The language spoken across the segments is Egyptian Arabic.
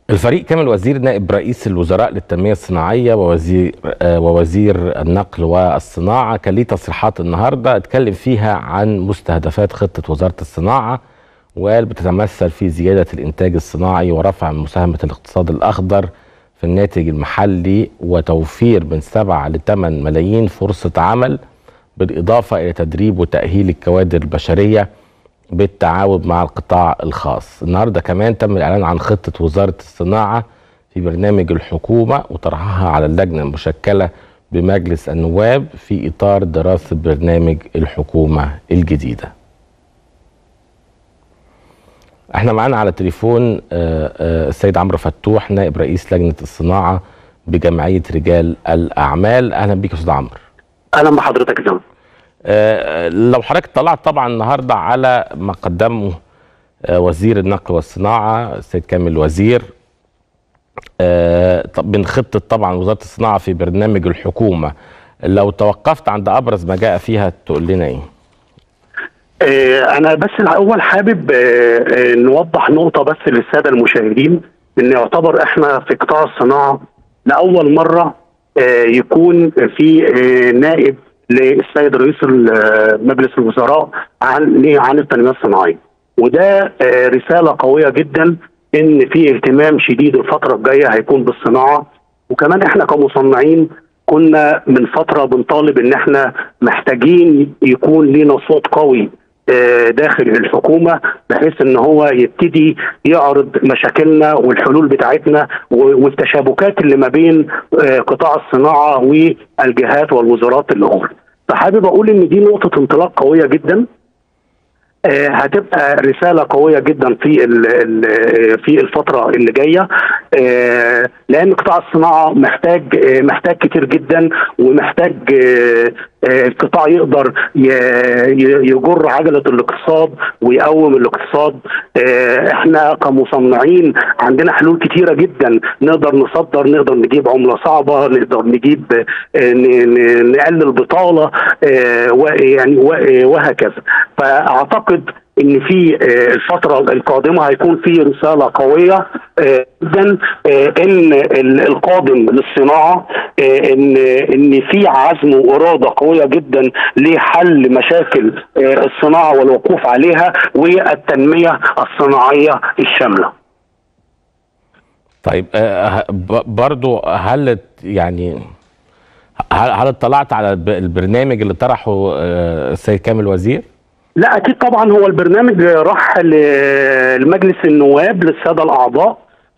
الفريق كامل وزير نائب رئيس الوزراء للتنمية الصناعية ووزير آه، ووزير النقل والصناعة كان ليه تصريحات النهاردة اتكلم فيها عن مستهدفات خطة وزارة الصناعة وقال بتتمثل في زيادة الإنتاج الصناعي ورفع مساهمة الاقتصاد الأخضر في الناتج المحلي وتوفير من 7 ل 8 ملايين فرصة عمل بالإضافة إلى تدريب وتأهيل الكوادر البشرية بالتعاون مع القطاع الخاص النهاردة كمان تم الإعلان عن خطة وزارة الصناعة في برنامج الحكومة وطرحها على اللجنة المشكلة بمجلس النواب في إطار دراسة برنامج الحكومة الجديدة احنا معانا على التليفون آه، آه، السيد عمرو فتوح نائب رئيس لجنة الصناعة بجمعية رجال الأعمال أهلا بيك يا أستاذ عمرو اهلا بحضرتك يا فندم آه، لو حضرتك طلعت طبعا النهارده على ما قدمه آه، وزير النقل والصناعه السيد كامل وزير آه، طب من خطه طبعا وزاره الصناعه في برنامج الحكومه لو توقفت عند ابرز ما جاء فيها تقول لنا ايه؟ آه، انا بس الاول حابب آه، آه، نوضح نقطه بس للساده المشاهدين ان يعتبر احنا في قطاع الصناعه لاول مره آه، يكون في آه، نائب للسيد رئيس ال- آه، مجلس الوزراء عن عن التنميه الصناعيه وده آه، رساله قويه جدا ان في اهتمام شديد الفتره الجايه هيكون بالصناعه وكمان احنا كمصنعين كنا من فتره بنطالب ان احنا محتاجين يكون لينا صوت قوي آه، داخل الحكومه بحيث ان هو يبتدي يعرض مشاكلنا والحلول بتاعتنا و- والتشابكات اللي ما بين آه، قطاع الصناعه والجهات والوزارات الاخرى. فحابب اقول ان دي نقطه انطلاق قويه جدا آه، هتبقى رساله قويه جدا في ال- ال- في الفتره اللي جايه آه، لان قطاع الصناعه محتاج آه، محتاج كتير جدا ومحتاج آه، آه، القطاع يقدر ي- ي- يجر عجله الاقتصاد ويقوم الاقتصاد آه، احنا كمصنعين عندنا حلول كتيره جدا نقدر نصدر نقدر نجيب عمله صعبه نقدر نجيب آه، ن- ن- نقلل بطاله آه، ويعني و- وهكذا فاعتقد ان في آه، الفتره القادمه هيكون في رساله قويه آه، جدا آه، ان ال- القادم للصناعه آه، ان ان في عزم واراده قويه جدا لحل مشاكل آه، الصناعه والوقوف عليها والتنميه الصناعيه الشامله. طيب آه، ب- برضو هل يعني هل هل اطلعت على الب- البرنامج اللي طرحه آه، السيد كامل وزير؟ لا اكيد طبعا هو البرنامج راح ل- لمجلس النواب للساده الاعضاء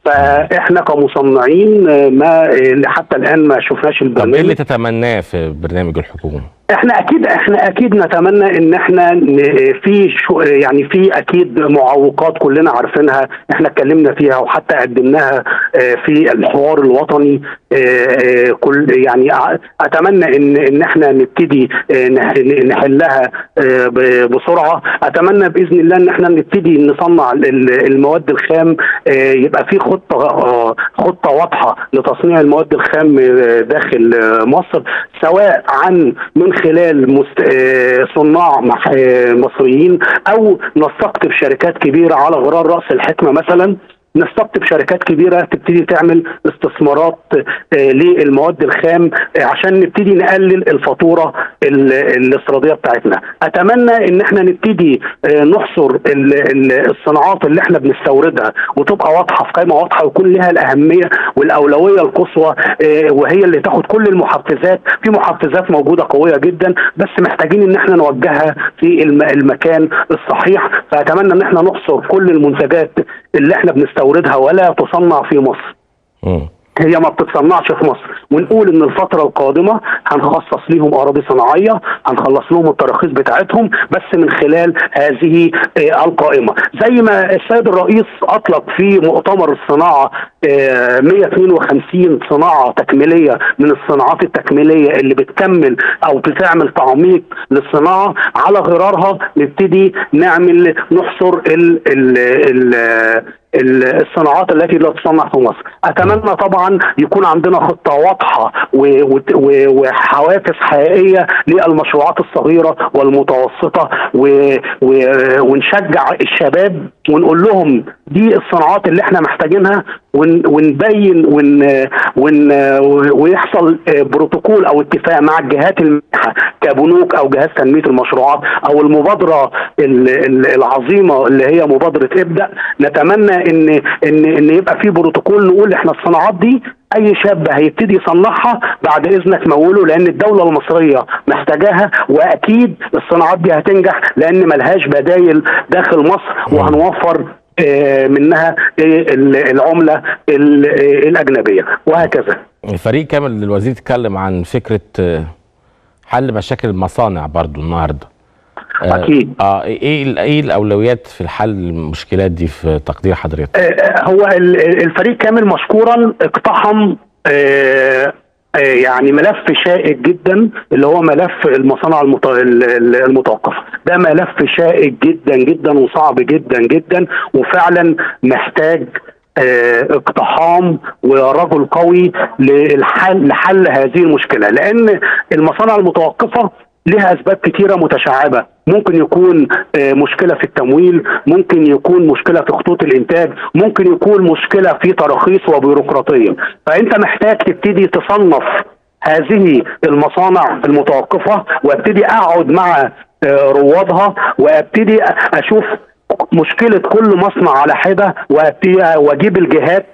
فاحنا كمصنعين آه، ما آه، حتى الان ما شفناش طب ايه اللي البرنامج تتمناه في برنامج الحكومه؟ احنا اكيد احنا اكيد نتمنى ان احنا ن- في شو يعني في اكيد معوقات كلنا عارفينها احنا اتكلمنا فيها وحتى قدمناها آه، في الحوار الوطني آه، آه، كل يعني ع- اتمنى ان ان احنا نبتدي آه، نح- نحلها آه، ب- بسرعه اتمنى باذن الله ان احنا نبتدي نصنع ال- المواد الخام آه، يبقى في خطه آه، خطه واضحه لتصنيع المواد الخام آه، داخل آه، مصر سواء عن من خلال مست... آه، صناع مح- آه، مصريين او نستقطب شركات كبيره على غرار راس الحكمه مثلا نستقطب شركات كبيره تبتدي تعمل استثمارات آه، للمواد الخام آه، عشان نبتدي نقلل الفاتوره ال- الاستيراديه بتاعتنا. اتمنى ان احنا نبتدي آه، نحصر ال- ال- الصناعات اللي احنا بنستوردها وتبقى واضحه في قائمه واضحه ويكون لها الاهميه والاولويه القصوى آه، وهي اللي تاخد كل المحفزات، في محفزات موجوده قويه جدا بس محتاجين ان احنا نوجهها في الم- المكان الصحيح فاتمنى ان احنا نحصر كل المنتجات اللي احنا بنستوردها ولا تصنع في مصر. مم. هي ما بتتصنعش في مصر ونقول ان الفتره القادمه هنخصص ليهم اراضي صناعيه هنخلص لهم التراخيص بتاعتهم بس من خلال هذه آه، القائمه زي ما السيد الرئيس اطلق في مؤتمر الصناعه آه، 152 صناعه تكميليه من الصناعات التكميليه اللي بتكمل او بتعمل تعميق للصناعه على غرارها نبتدي نعمل نحصر ال ال ال ال- الصناعات التي لا تصنع في مصر اتمنى طبعا يكون عندنا خطه واضحه و- وت- و- وحوافز حقيقيه للمشروعات الصغيره والمتوسطه و- و- ونشجع الشباب ونقول لهم دي الصناعات اللي احنا محتاجينها ون- ونبين ون ون ويحصل آه، بروتوكول او اتفاق مع الجهات المانحه كبنوك او جهاز تنميه المشروعات او المبادره ال- ال- العظيمه اللي هي مبادره ابدا نتمنى ان ان ان يبقى في بروتوكول نقول احنا الصناعات دي اي شاب هيبتدي يصنعها بعد اذنك موله لان الدوله المصريه محتاجاها واكيد الصناعات دي هتنجح لان ملهاش بدايل داخل مصر وهنوفر آه، منها آه، ال- العمله ال- آه، الاجنبيه وهكذا فريق كامل الوزير اتكلم عن فكره آه، حل مشاكل المصانع برضو النهارده آه، أكيد. اه ايه ال- ايه الاولويات في الحل المشكلات دي في تقدير حضرتك آه، هو ال- الفريق كامل مشكورا اقتحم آه، آه، يعني ملف شائك جدا اللي هو ملف المصانع المت- ال- ال- المتوقفه ده ملف شائك جدا جدا وصعب جدا جدا وفعلا محتاج آه، اقتحام ورجل قوي للحل لحل هذه المشكله لان المصانع المتوقفه لها اسباب كتيره متشعبه ممكن يكون آه، مشكله في التمويل ممكن يكون مشكله في خطوط الانتاج ممكن يكون مشكله في تراخيص وبيروقراطيه فانت محتاج تبتدي تصنف هذه المصانع المتوقفه وابتدي اقعد مع آه، روادها وابتدي اشوف مشكله كل مصنع على حده وابتدي واجيب الجهات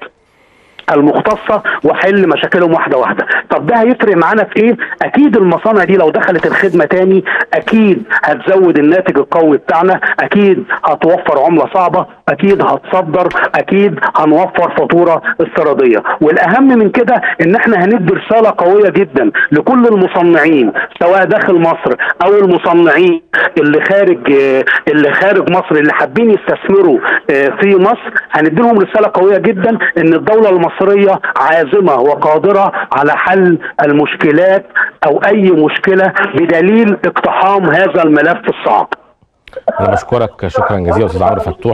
المختصه واحل مشاكلهم واحده واحده طب ده هيفرق معانا في ايه اكيد المصانع دي لو دخلت الخدمه تاني اكيد هتزود الناتج القوي بتاعنا اكيد هتوفر عمله صعبه اكيد هتصدر اكيد هنوفر فاتوره استيراديه والاهم من كده ان احنا هندي رساله قويه جدا لكل المصنعين سواء داخل مصر او المصنعين اللي خارج آه، اللي خارج مصر اللي حابين يستثمروا آه، في مصر هندي لهم رساله قويه جدا ان الدوله المصريه عازمه وقادره على حل المشكلات او اي مشكله بدليل اقتحام هذا الملف الصعب انا بشكرك شكرا جزيلا استاذ عمرو فتوح